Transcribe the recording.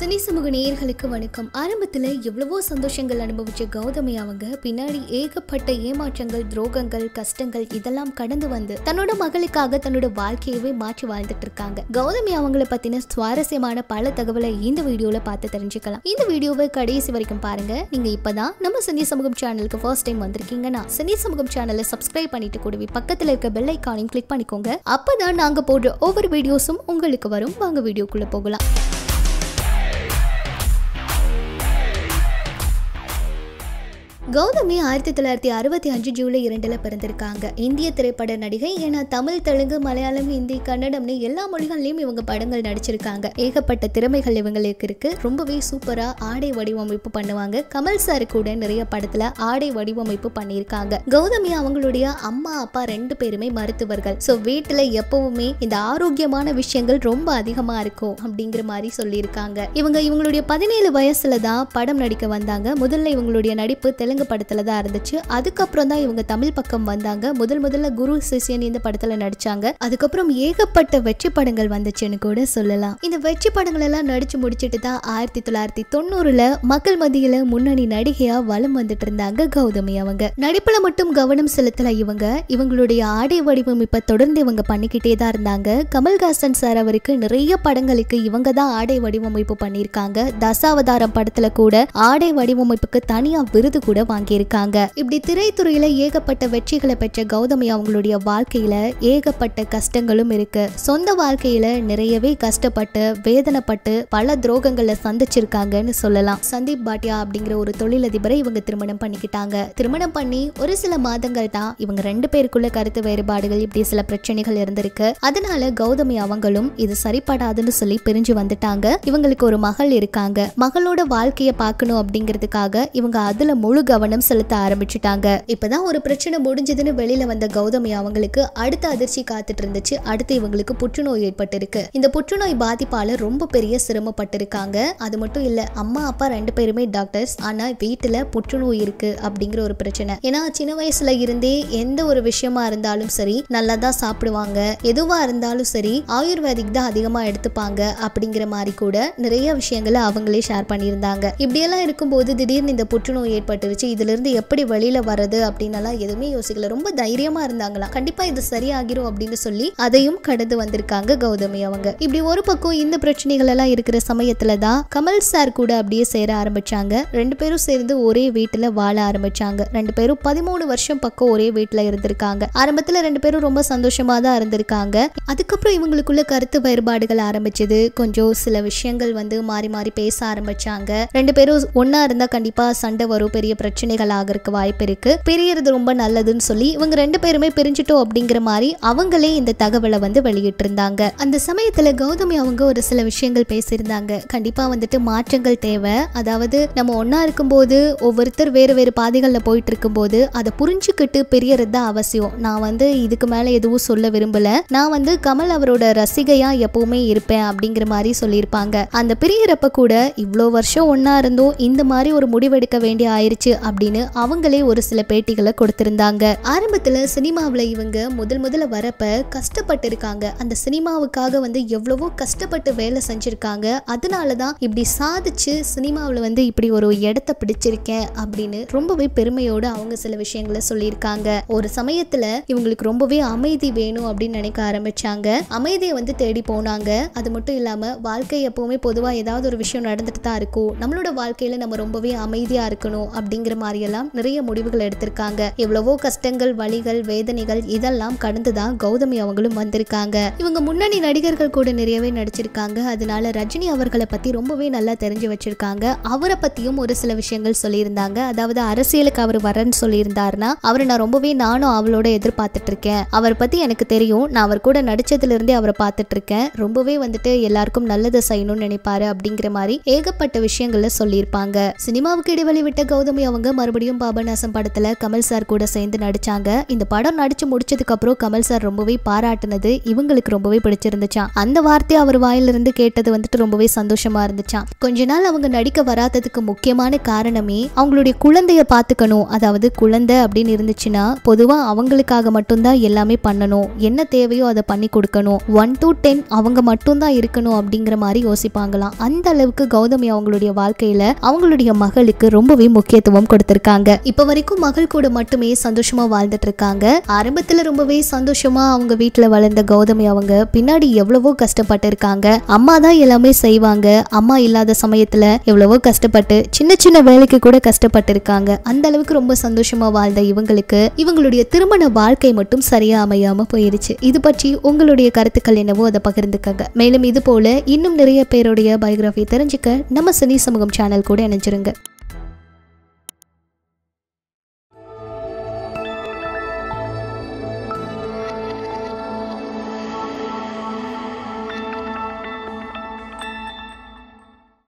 cine சமூக நேயர்களுக்கு வணக்கம் ஆரம்பத்துல எவ்வளவோ சந்தோஷங்கள் அனுபவிச்ச கௌதமி அவங்க பின்னாடி ஏகப்பட்ட ஏமாற்றங்கள் துரோகங்கள் கஷ்டங்கள் இதெல்லாம் கடந்து வந்து தன்னோட மகளுக்காக தன்னோட வாழ்க்கையவே மாற்றி வாழ்ந்துட்டு இருக்காங்க கௌதமி அவங்கள பத்தின சுவாரஸ்யமான பல தகவலை இந்த வீடியோல பார்த்து தெரிஞ்சுக்கலாம் இந்த வீடியோவை கடைசி வரைக்கும் பாருங்க நீங்க இப்பதான் நம்ம சினி சமூகம் சேனலுக்கு ஃபர்ஸ்ட் டைம் வந்திருக்கீங்கன்னா சினி சமூகம் சேனலை சப்ஸ்கிரைப் பண்ணிட்டு கூடவே பக்கத்துல இருக்க பெல் ஐக்கானையும் கிளிக் பண்ணிக்கோங்க அப்பதான் நாங்க போடுற ஒவ்வொரு வீடியோஸும் உங்களுக்கு வரும் வாங்க வீடியோக்குள்ள போகலாம் கௌதமி ஆயிரத்தி தொள்ளாயிரத்தி அறுபத்தி அஞ்சு ஜூலை இரண்டுல பிறந்திருக்காங்க இந்திய திரைப்பட நடிகை ஏன்னா தமிழ் தெலுங்கு மலையாளம் ஹிந்தி கன்னடம்னு எல்லா மொழிகள்லயும் இவங்க படங்கள் நடிச்சிருக்காங்க ஏகப்பட்ட திறமைகள் இவங்களுக்கு இருக்கு ரொம்பவே சூப்பரா ஆடை வடிவமைப்பு பண்ணுவாங்க கமல் சார் கூட நிறைய படத்துல ஆடை வடிவமைப்பு பண்ணியிருக்காங்க கௌதமி அவங்களுடைய அம்மா அப்பா ரெண்டு பேருமே மருத்துவர்கள் ஸோ வீட்டுல எப்பவுமே இந்த ஆரோக்கியமான விஷயங்கள் ரொம்ப அதிகமா இருக்கும் அப்படிங்கிற மாதிரி சொல்லியிருக்காங்க இவங்க இவங்களுடைய பதினேழு வயசுல தான் படம் நடிக்க வந்தாங்க முதல்ல இவங்களுடைய நடிப்பு தெலுங்கு படத்துல தான் இருந்துச்சு அதுக்கப்புறம் தான் இவங்க தமிழ் பக்கம் வந்தாங்க முதல் முதல்ல குரு சிஷ்யன் இந்த படத்துல நடிச்சாங்க அதுக்கப்புறம் ஏகப்பட்ட வெற்றி படங்கள் வந்துச்சுன்னு கூட சொல்லலாம் இந்த வெற்றி படங்கள் எல்லாம் நடிச்சு முடிச்சிட்டு தான் ஆயிரத்தி தொள்ளாயிரத்தி தொண்ணூறுல மக்கள் மத்தியில முன்னணி நடிகையா வலம் வந்துட்டு இருந்தாங்க கௌதமி அவங்க நடிப்புல மட்டும் கவனம் செலுத்தல இவங்க இவங்களுடைய ஆடை வடிவமைப்பை தொடர்ந்து இவங்க பண்ணிக்கிட்டே தான் இருந்தாங்க கமல்ஹாசன் சார் அவருக்கு நிறைய படங்களுக்கு இவங்க தான் ஆடை வடிவமைப்பு பண்ணியிருக்காங்க தசாவதாரம் படத்துல கூட ஆடை வடிவமைப்புக்கு தனியா விருது கூட வாங்கியிருக்காங்க இப்படி திரைத்துறையில ஏகப்பட்ட வெற்றிகளை பெற்ற கௌதமி அவங்களுடைய வாழ்க்கையில ஏகப்பட்ட கஷ்டங்களும் இருக்கு சொந்த வாழ்க்கையில நிறையவே கஷ்டப்பட்டு வேதனைப்பட்டு பல துரோகங்களை சந்திச்சிருக்காங்கன்னு சொல்லலாம் சந்தீப் பாட்டியா அப்படிங்கிற ஒரு தொழிலதிபரை இவங்க திருமணம் பண்ணிக்கிட்டாங்க திருமணம் பண்ணி ஒரு சில மாதங்கள் தான் இவங்க ரெண்டு பேருக்குள்ள கருத்து வேறுபாடுகள் இப்படி சில பிரச்சனைகள் இருந்திருக்கு அதனால கௌதமி அவங்களும் இது சரிப்படாதுன்னு சொல்லி பிரிஞ்சு வந்துட்டாங்க இவங்களுக்கு ஒரு மகள் இருக்காங்க மகளோட வாழ்க்கையை பார்க்கணும் அப்படிங்கிறதுக்காக இவங்க அதுல முழு கவனம் செலுத்த ஆரம்பிச்சுட்டாங்க இப்பதான் ஒரு பிரச்சனை முடிஞ்சதுன்னு வெளியில வந்த கௌதமி அவங்களுக்கு அடுத்த அதிர்ச்சி காத்துட்டு இருந்துச்சு அடுத்து இவங்களுக்கு புற்றுநோய் ஏற்பட்டிருக்கு இந்த புற்றுநோய் பாதிப்பால ரொம்ப பெரிய சிரமப்பட்டிருக்காங்க அது மட்டும் இல்ல அம்மா அப்பா ரெண்டு பேருமே டாக்டர்ஸ் ஆனா வீட்டுல புற்றுநோய் இருக்கு அப்படிங்கிற ஒரு பிரச்சனை ஏன்னா சின்ன வயசுல இருந்தே எந்த ஒரு விஷயமா இருந்தாலும் சரி நல்லா தான் சாப்பிடுவாங்க எதுவா இருந்தாலும் சரி ஆயுர்வேதிக் தான் அதிகமா எடுத்துப்பாங்க அப்படிங்கிற மாதிரி கூட நிறைய விஷயங்களை அவங்களே ஷேர் பண்ணியிருந்தாங்க இப்படியெல்லாம் இருக்கும்போது திடீர்னு இந்த புற்றுநோய் ஏற்பட்டுருச்சு இதுல இருந்து எப்படி வெளியில வர்றது அப்படின்னலாம் எதுவுமே யோசிக்கல ரொம்ப தைரியமா இருந்தாங்களாம் கண்டிப்பா இது சரியாகிரும் அப்படின்னு சொல்லி அதையும் கடந்து வந்திருக்காங்க கௌதமி அவங்க இப்படி ஒரு பக்கம் இந்த பிரச்சனைகள் எல்லாம் இருக்கிற சமயத்துல தான் கமல் சார் கூட அப்படியே சேர ஆரம்பிச்சாங்க ரெண்டு பேரும் சேர்ந்து ஒரே வீட்டுல வாழ ஆரம்பிச்சாங்க ரெண்டு பேரும் பதிமூணு வருஷம் பக்கம் ஒரே வீட்டுல இருந்திருக்காங்க ஆரம்பத்துல ரெண்டு பேரும் ரொம்ப சந்தோஷமா தான் இருந்திருக்காங்க அதுக்கப்புறம் இவங்களுக்குள்ள கருத்து வேறுபாடுகள் ஆரம்பிச்சது கொஞ்சம் சில விஷயங்கள் வந்து மாறி மாறி பேச ஆரம்பிச்சாங்க ரெண்டு பேரும் ஒண்ணா இருந்தா கண்டிப்பா சண்டை வரும் பெரிய பிரச்சனைகள் ஆகிறதுக்கு வாய்ப்பு இருக்கு பிரியறது ரொம்ப நல்லதுன்னு சொல்லி இவங்க ரெண்டு பேருமே பிரிஞ்சிட்டோம் அப்படிங்கிற மாதிரி அவங்களே இந்த தகவலை வந்து வெளியிட்டு இருந்தாங்க அந்த சமயத்துல கௌதமி அவங்க ஒரு சில விஷயங்கள் பேசியிருந்தாங்க கண்டிப்பா வந்துட்டு மாற்றங்கள் தேவை அதாவது நம்ம ஒண்ணா இருக்கும்போது ஒவ்வொருத்தர் வேறு வேறு பாதைகளில் போயிட்டு இருக்கும்போது அதை புரிஞ்சுக்கிட்டு பிரியறது தான் அவசியம் நான் வந்து இதுக்கு மேல எதுவும் சொல்ல விரும்பல நான் வந்து கமல் அவரோட ரசிகையா எப்பவுமே இருப்பேன் அப்படிங்கிற மாதிரி சொல்லியிருப்பாங்க அந்த பிரியறப்ப கூட இவ்வளோ வருஷம் ஒண்ணா இருந்தோம் இந்த மாதிரி ஒரு முடிவெடுக்க வேண்டிய ஆயிருச்சு அப்படின்னு அவங்களே ஒரு சில பேட்டிகளை கொடுத்திருந்தாங்க ஆரம்பத்துல சினிமாவில் இவங்க முதல் முதல்ல வரப்ப கஷ்டப்பட்டு இருக்காங்க அந்த சினிமாவுக்காக வந்து எவ்வளவோ கஷ்டப்பட்டு வேலை செஞ்சிருக்காங்க அதனால தான் இப்படி சாதிச்சு சினிமாவில் வந்து இப்படி ஒரு இடத்த பிடிச்சிருக்கேன் அப்படின்னு ரொம்பவே பெருமையோட அவங்க சில விஷயங்களை சொல்லியிருக்காங்க ஒரு சமயத்துல இவங்களுக்கு ரொம்பவே அமைதி வேணும் அப்படின்னு நினைக்க ஆரம்பிச்சாங்க அமைதியை வந்து தேடி போனாங்க அது மட்டும் இல்லாம வாழ்க்கை எப்பவுமே பொதுவாக ஏதாவது ஒரு விஷயம் நடந்துட்டு தான் இருக்கும் நம்மளோட வாழ்க்கையில நம்ம ரொம்பவே அமைதியா இருக்கணும் அப்படிங்கிற மாதிரியெல்லாம் நிறைய முடிவுகள் எடுத்திருக்காங்க எவ்வளவோ கஷ்டங்கள் வழிகள் வேதனைகள் இதெல்லாம் கடந்து தான் கௌதமி அவங்களும் வந்திருக்காங்க இவங்க முன்னணி நடிகர்கள் கூட நிறையவே நடிச்சிருக்காங்க அதனால ரஜினி அவர்களை பத்தி ரொம்பவே நல்லா தெரிஞ்சு வச்சிருக்காங்க அவரை பத்தியும் ஒரு சில விஷயங்கள் சொல்லியிருந்தாங்க அதாவது அரசியலுக்கு அவர் வரேன்னு சொல்லியிருந்தாருன்னா அவரை நான் ரொம்பவே நானும் அவளோட எதிர்பார்த்துட்டு இருக்கேன் அவர் பத்தி எனக்கு தெரியும் நான் அவர் கூட நடிச்சதுல இருந்தே அவரை பார்த்துட்டு இருக்கேன் ரொம்பவே வந்துட்டு எல்லாருக்கும் நல்லதை செய்யணும்னு நினைப்பாரு அப்படிங்கிற மாதிரி ஏகப்பட்ட விஷயங்கள்ல சொல்லியிருப்பாங்க சினிமாவுக்கு இடைவெளி விட்ட கௌதமி அவங்க அவங்க மறுபடியும் பாபநாசம் படத்துல கமல் சார் கூட சேர்ந்து நடிச்சாங்க இந்த படம் நடிச்சு முடிச்சதுக்கு அப்புறம் கமல் சார் ரொம்பவே பாராட்டுனது இவங்களுக்கு ரொம்பவே பிடிச்சிருந்துச்சாம் அந்த வார்த்தை அவர் வாயிலிருந்து கேட்டது வந்துட்டு ரொம்பவே சந்தோஷமா இருந்துச்சாம் கொஞ்ச நாள் அவங்க நடிக்க வராததுக்கு முக்கியமான காரணமே அவங்களுடைய குழந்தைய பார்த்துக்கணும் அதாவது குழந்தை அப்படின்னு இருந்துச்சுன்னா பொதுவா அவங்களுக்காக மட்டும்தான் எல்லாமே பண்ணணும் என்ன தேவையோ அதை பண்ணி கொடுக்கணும் ஒன் to டென் அவங்க மட்டும்தான் இருக்கணும் அப்படிங்கிற மாதிரி யோசிப்பாங்களாம் அந்த அளவுக்கு கௌதமி அவங்களுடைய வாழ்க்கையில அவங்களுடைய மகளுக்கு ரொம்பவே முக்கியத்துவம் கொடுத்திருக்காங்க இப்ப வரைக்கும் மகள் கூட மட்டுமே சந்தோஷமா வாழ்ந்துட்டு இருக்காங்க ஆரம்பத்துல ரொம்பவே சந்தோஷமா அவங்க வீட்டுல வளர்ந்த கௌதமி அவங்க பின்னாடி எவ்வளவோ கஷ்டப்பட்டு இருக்காங்க அம்மா தான் எல்லாமே செய்வாங்க அம்மா இல்லாத சமயத்துல எவ்வளவோ கஷ்டப்பட்டு சின்ன சின்ன வேலைக்கு கூட கஷ்டப்பட்டு இருக்காங்க அந்த அளவுக்கு ரொம்ப சந்தோஷமா வாழ்ந்த இவங்களுக்கு இவங்களுடைய திருமண வாழ்க்கை மட்டும் சரியா அமையாம போயிருச்சு இது பற்றி உங்களுடைய கருத்துக்கள் என்னவோ அதை பகிர்ந்துக்கங்க மேலும் இது போல இன்னும் நிறைய பேருடைய பயோகிராஃபி தெரிஞ்சுக்க நம்ம சினி சமூகம் சேனல் கூட இணைஞ்சிருங்க